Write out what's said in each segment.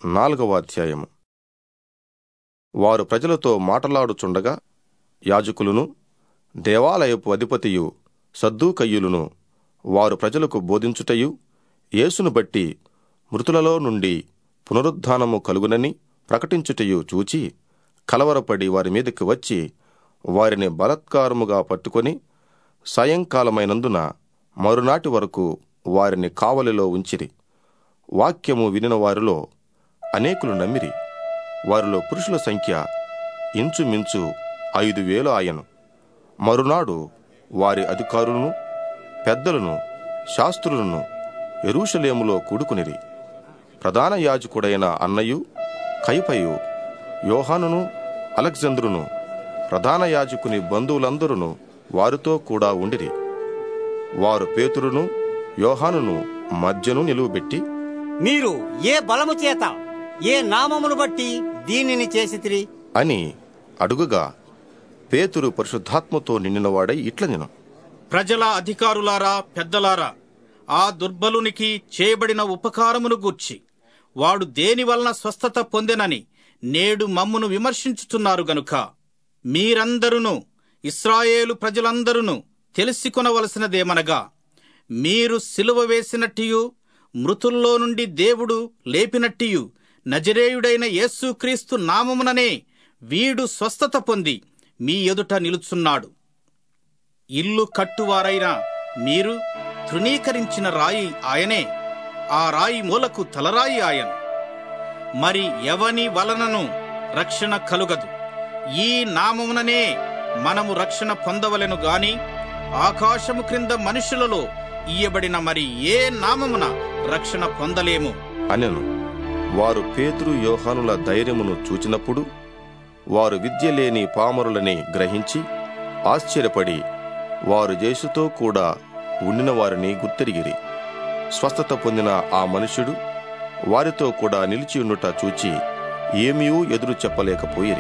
నాలుగవ అధ్యాయము వారు ప్రజలతో మాటలాడుచుండగా యాజకులను దేవాలయపు అధిపతియు సద్దూకయ్యులను వారు ప్రజలకు బోధించుటయు యేసును బట్టి మృతులలో నుండి పునరుద్ధానము కలుగునని ప్రకటించుటయు చూచి కలవరపడి వారి మీదకి వచ్చి వారిని బలత్కారముగా పట్టుకొని సాయంకాలమైనందున మరునాటి వరకు వారిని కావలిలో ఉంచిరి వాక్యము వినిన వారిలో అనేకులు నమ్మిరి వారిలో పురుషుల సంఖ్య ఇంచుమించు ఐదు వేలు ఆయను మరునాడు వారి అధికారులను పెద్దలను శాస్త్రులను ఎరూషలేములో కూడుకునిరి ప్రధాన యాజకుడైన అన్నయు కైపయు యోహానును అలెగ్జంద్రును ప్రధాన యాజకుని బంధువులందరూ వారితో కూడా ఉండిరి వారు పేతురును యోహానును మధ్యను నిలువబెట్టి మీరు ఏ బలము చేత ఏ నామమును బట్టి దీనిని చేసితిరి అని అడుగుగా పేతురు పరిశుద్ధాత్మతో నిండినవాడై ఇట్లనెను ప్రజల అధికారులారా పెద్దలారా ఆ దుర్బలునికి చేయబడిన ఉపకారమును గూర్చి వాడు దేని వలన స్వస్థత పొందెనని నేడు మమ్మును విమర్శించుచున్నారు గనుక మీరందరును ఇస్రాయేలు ప్రజలందరూ తెలిసికొనవలసినదేమనగా మీరు సిలువ వేసినట్టియు మృతుల్లో నుండి దేవుడు లేపినట్టియు నజరేయుడైన యేసుక్రీస్తు నామముననే వీడు స్వస్థత పొంది మీ ఎదుట నిలుచున్నాడు ఇల్లు కట్టువారైన మీరు తృణీకరించిన రాయి ఆయనే ఆ రాయి మూలకు తలరాయి ఆయన మరి ఎవని వలనను రక్షణ కలుగదు ఈ నామముననే మనము రక్షణ పొందవలెను గాని ఆకాశము క్రింద మనుషులలో ఇయ్యబడిన మరి ఏ నామమున రక్షణ పొందలేము అనెను వారు పేతురు యోహానుల ధైర్యమును చూచినప్పుడు వారు విద్య లేని పామరులని గ్రహించి ఆశ్చర్యపడి వారు జేసుతో కూడా ఉండిన వారిని గుర్తెరిగిరి స్వస్థత పొందిన ఆ మనుష్యుడు వారితో కూడా నిలిచియుండుట చూచి ఏమీ ఎదురు చెప్పలేకపోయిరి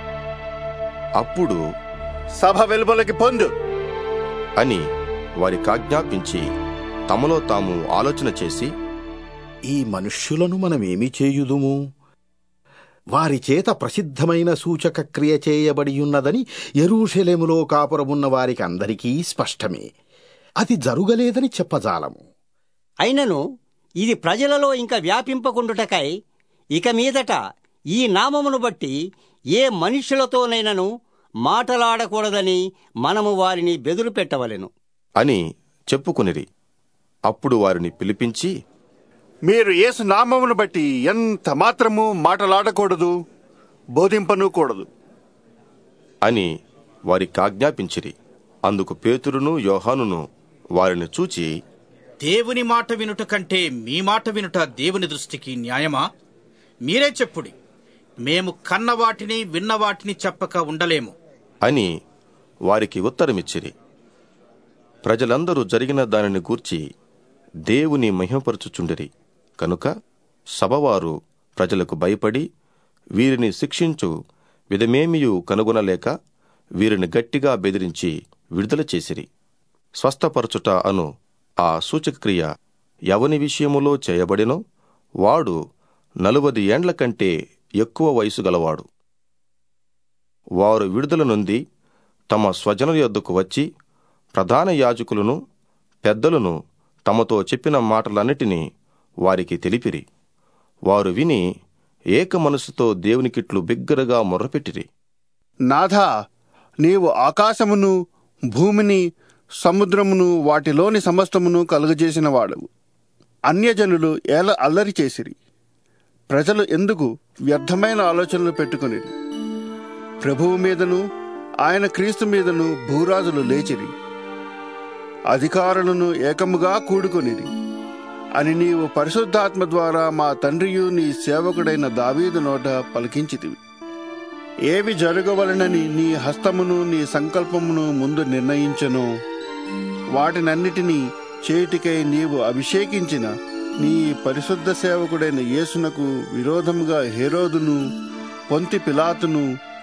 అప్పుడు సభ వెలుపలకి పొందు అని వారికాజ్ఞాపించి తమలో తాము ఆలోచన చేసి ఈ మనుష్యులను మనమేమి చేయుదుము వారి చేత ప్రసిద్ధమైన సూచక క్రియ చేయబడియున్నదని ఎరూషలేములో కాపురమున్న వారికి అందరికీ స్పష్టమే అది జరుగలేదని చెప్పజాలము అయినను ఇది ప్రజలలో ఇంకా వ్యాపింపకుండుటకై ఇక మీదట ఈ నామమును బట్టి ఏ మనుష్యులతోనైనను మాటలాడకూడదని మనము వారిని బెదురు పెట్టవలెను అని చెప్పుకునిరి అప్పుడు వారిని పిలిపించి మీరు యేసు నామమును బట్టి ఎంత మాత్రము మాటలాడకూడదు బోధింపను కూడదు అని వారికి ఆజ్ఞాపించిరి అందుకు పేతురును యోహానును వారిని చూచి దేవుని మాట వినుట కంటే మీ మాట వినుట దేవుని దృష్టికి న్యాయమా మీరే చెప్పుడి మేము కన్న వాటిని విన్న వాటిని చెప్పక ఉండలేము అని వారికి ఉత్తరమిచ్చిరి ప్రజలందరూ జరిగిన దానిని గూర్చి దేవుని మహిమపరచుచుండిరి కనుక సభవారు ప్రజలకు భయపడి వీరిని శిక్షించు విధమేమియు కనుగొనలేక వీరిని గట్టిగా బెదిరించి విడుదల చేసిరి స్వస్థపరచుట అను ఆ సూచక్రియ ఎవని విషయములో చేయబడినో వాడు నలువది ఏండ్ల కంటే ఎక్కువ వయసు గలవాడు వారు విడుదల నొంది తమ స్వజనుల యొద్దకు వచ్చి ప్రధాన యాజకులను పెద్దలను తమతో చెప్పిన మాటలన్నిటినీ వారికి తెలిపిరి వారు విని ఏక మనసుతో దేవునికిట్లు బిగ్గరగా మొర్రపెట్టిరి నాథా నీవు ఆకాశమును భూమిని సముద్రమును వాటిలోని సమస్తమును కలుగజేసిన వాడవు అన్యజనులు ఏల అల్లరి చేసిరి ప్రజలు ఎందుకు వ్యర్థమైన ఆలోచనలు పెట్టుకునిరి ప్రభువు మీదను ఆయన క్రీస్తు మీదను భూరాజులు లేచిరి అధికారులను ఏకముగా కూడుకొనిరి అని నీవు పరిశుద్ధాత్మ ద్వారా మా తండ్రియు నీ సేవకుడైన దావీదు నోట పలికించితివి ఏవి జరగవలనని నీ హస్తమును నీ సంకల్పమును ముందు నిర్ణయించెను వాటినన్నిటినీ చేటికై నీవు అభిషేకించిన నీ పరిశుద్ధ సేవకుడైన యేసునకు విరోధముగా హేరోదును పొంతి పిలాతును